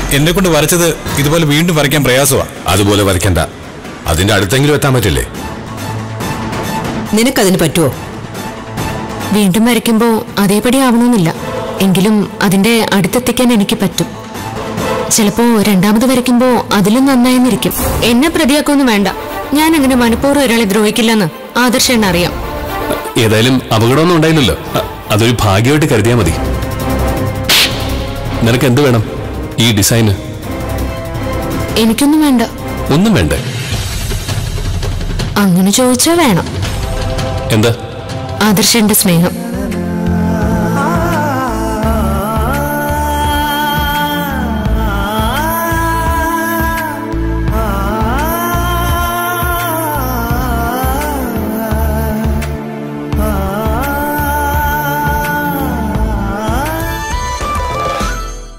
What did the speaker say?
എന്നെ കൊണ്ട് വരച്ചത് ഇതുപോലെ വീണ്ടും വരയ്ക്കാൻ പ്രയാസമാ അതുപോലെ വരയ്ക്കണ്ട അതിന്റെ അടുത്തെങ്കിലും എത്താൻ പറ്റില്ലേ നിനക്കതിന് പറ്റുമോ വീണ്ടും വരയ്ക്കുമ്പോൾ അതേപടി ആവണമെന്നില്ല എങ്കിലും അതിന്റെ അടുത്തെത്തിക്കാൻ എനിക്ക് പറ്റും ചിലപ്പോ രണ്ടാമത് വരയ്ക്കുമ്പോൾ അതിലും നന്നായെന്നിരിക്കും എന്നെ പ്രതിയാക്കൊന്നും വേണ്ട ഞാൻ അങ്ങനെ മനഃപൂർവ്വം ഒരാളെ ദ്രോഹിക്കില്ലെന്ന് ആദർശേണ്ണ അറിയാം ഏതായാലും അപകടമൊന്നും ഉണ്ടായില്ലല്ലോ അ- അതൊരു ഭാഗ്യമായിട്ട് കരുതിയാൽ മതി നിനക്ക് എന്ത് വേണം ഈ ഡിസൈന് എനിക്കൊന്നും വേണ്ട ഒന്നും വേണ്ടേ അങ്ങനെ ചോദിച്ചാൽ വേണം എന്താ ആദർശന്റെ സ്നേഹം